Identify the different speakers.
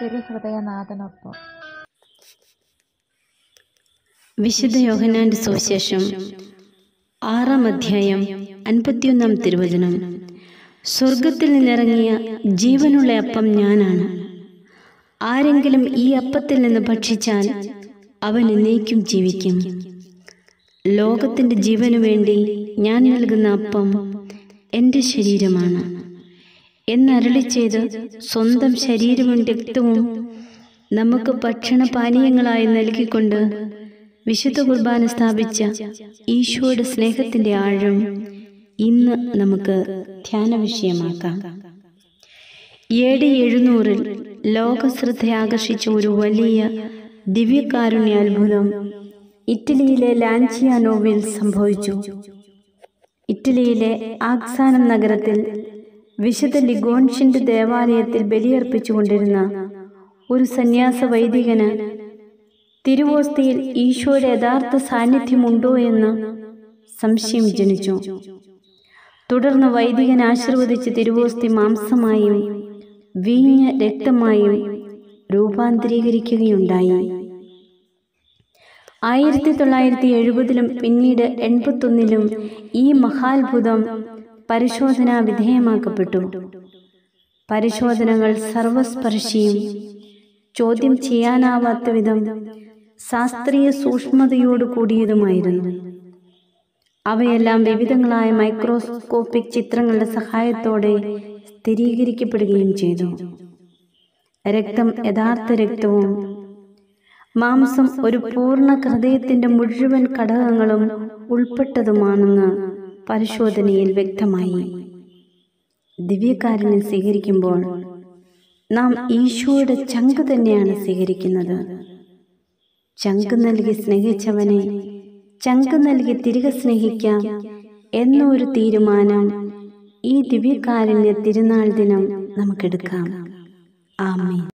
Speaker 1: തിരുഹൃദയനാഥനൊപ്പം
Speaker 2: വിശുദ്ധ യോഹന്നാന്റെ സുവിശേഷം ആറാം അധ്യായം അൻപത്തിയൊന്നാം തിരുവചനം സ്വർഗത്തിൽ നിന്നിറങ്ങിയ ജീവനുള്ള അപ്പം ഞാനാണ് ആരെങ്കിലും ഈ അപ്പത്തിൽ നിന്ന് ഭക്ഷിച്ചാൽ അവൻ എന്നേക്കും ജീവിക്കും ലോകത്തിന്റെ ജീവനു വേണ്ടി ഞാൻ നൽകുന്ന അപ്പം എൻ്റെ ശരീരമാണ് എന്നരളി ചെയ്ത് സ്വന്തം ശരീരവും രക്തവും നമുക്ക് ഭക്ഷണപാനീയങ്ങളായി നൽകിക്കൊണ്ട് വിശുദ്ധ കുർബാന സ്ഥാപിച്ച ഈശോയുടെ സ്നേഹത്തിന്റെ ആഴം ഇന്ന് നമുക്ക് ധ്യാന വിഷയമാക്കാം എ ഡി എഴുന്നൂറിൽ ലോകശ്രദ്ധ ആകർഷിച്ച ഒരു വലിയ ദിവ്യകാരുണ്യ അത്ഭുതം ഇറ്റലിയിലെ ലാൻചിയാനോവിൽ സംഭവിച്ചു ഇറ്റലിയിലെ ആക്സാനം നഗരത്തിൽ വിശുദ്ധ ലിഗോൺഷിന്റെ ദേവാലയത്തിൽ ബലിയർപ്പിച്ചുകൊണ്ടിരുന്ന ഒരു സന്യാസ വൈദികന് തിരുവോസ്തിയിൽ ഈശോയുടെ യഥാർത്ഥ സാന്നിധ്യമുണ്ടോ എന്ന് സംശയം ജനിച്ചു തുടർന്ന് വൈദികൻ ആശീർവദിച്ച് തിരുവോസ്തി മാംസമായും വീഞ്ഞ രക്തമായും രൂപാന്തരീകരിക്കുകയുണ്ടായി ആയിരത്തി തൊള്ളായിരത്തി എഴുപതിലും പിന്നീട് എൺപത്തൊന്നിലും ഈ മഹാത്ഭുതം പരിശോധനാ വിധേയമാക്കപ്പെട്ടു പരിശോധനകൾ സർവസ്പർശിയും ചോദ്യം ചെയ്യാനാവാത്ത വിധം ശാസ്ത്രീയ സൂക്ഷ്മതയോട് കൂടിയതുമായിരുന്നു അവയെല്ലാം വിവിധങ്ങളായ മൈക്രോസ്കോപ്പിക് ചിത്രങ്ങളുടെ സഹായത്തോടെ സ്ഥിരീകരിക്കപ്പെടുകയും ചെയ്തു രക്തം യഥാർത്ഥ രക്തവും മാംസം ഒരു പൂർണ്ണ ഹൃദയത്തിന്റെ മുഴുവൻ ഘടകങ്ങളും ഉൾപ്പെട്ടതുമാണെന്ന് പരിശോധനയിൽ വ്യക്തമായി ദിവ്യകാരനെ സ്വീകരിക്കുമ്പോൾ നാം ഈശോയുടെ ചങ്ക് തന്നെയാണ് സ്വീകരിക്കുന്നത് ചങ്ക് നൽകി സ്നേഹിച്ചവനെ ചങ്ക് നൽകി തിരികെ സ്നേഹിക്കാം എന്നൊരു തീരുമാനം ഈ ദിവ്യകാരുണ്യ തിരുനാൾ ദിനം നമുക്കെടുക്കാം ആമേ